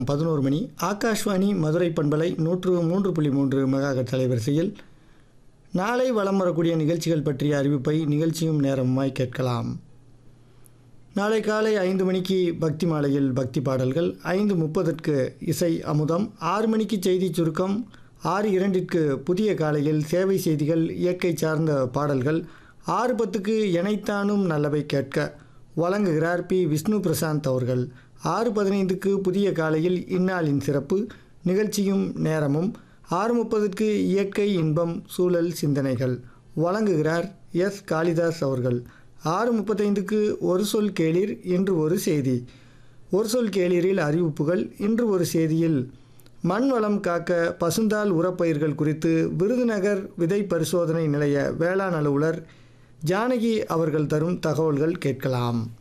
பதினோரு மணி ஆகாஷ்வாணி மதுரை பண்பலை நூற்று மூன்று புள்ளி மூன்று மெகாஹெர்ட்ஸ் அலைவரிசையில் நாளை வலம் வரக்கூடிய நிகழ்ச்சிகள் பற்றிய அறிவிப்பை நிகழ்ச்சியும் நேரமாய் கேட்கலாம் நாளை காலை ஐந்து மணிக்கு பக்தி மாலையில் பக்தி பாடல்கள் ஐந்து முப்பதற்கு இசை அமுதம் ஆறு மணிக்கு செய்தி சுருக்கம் ஆறு இரண்டிற்கு புதிய காலையில் சேவை செய்திகள் இயற்கை சார்ந்த பாடல்கள் ஆறு பத்துக்கு இணைத்தானும் நல்லவை கேட்க வழங்குகிறார் பி விஷ்ணு பிரசாந்த் அவர்கள் ஆறு பதினைந்துக்கு புதிய காலையில் இந்நாளின் சிறப்பு நிகழ்ச்சியும் நேரமும் ஆறு முப்பதுக்கு இயற்கை இன்பம் சூழல் சிந்தனைகள் வழங்குகிறார் எஸ் காளிதாஸ் அவர்கள் ஆறு முப்பத்தைந்துக்கு ஒரு சொல் கேளீர் இன்று ஒரு செய்தி ஒரு சொல் கேளீரில் அறிவிப்புகள் இன்று ஒரு செய்தியில் மண் வளம் காக்க பசுந்தால் உரப்பயிர்கள் குறித்து விருதுநகர் விதை பரிசோதனை நிலைய வேளாண் அலுவலர் ஜானகி அவர்கள் தரும் தகவல்கள் கேட்கலாம்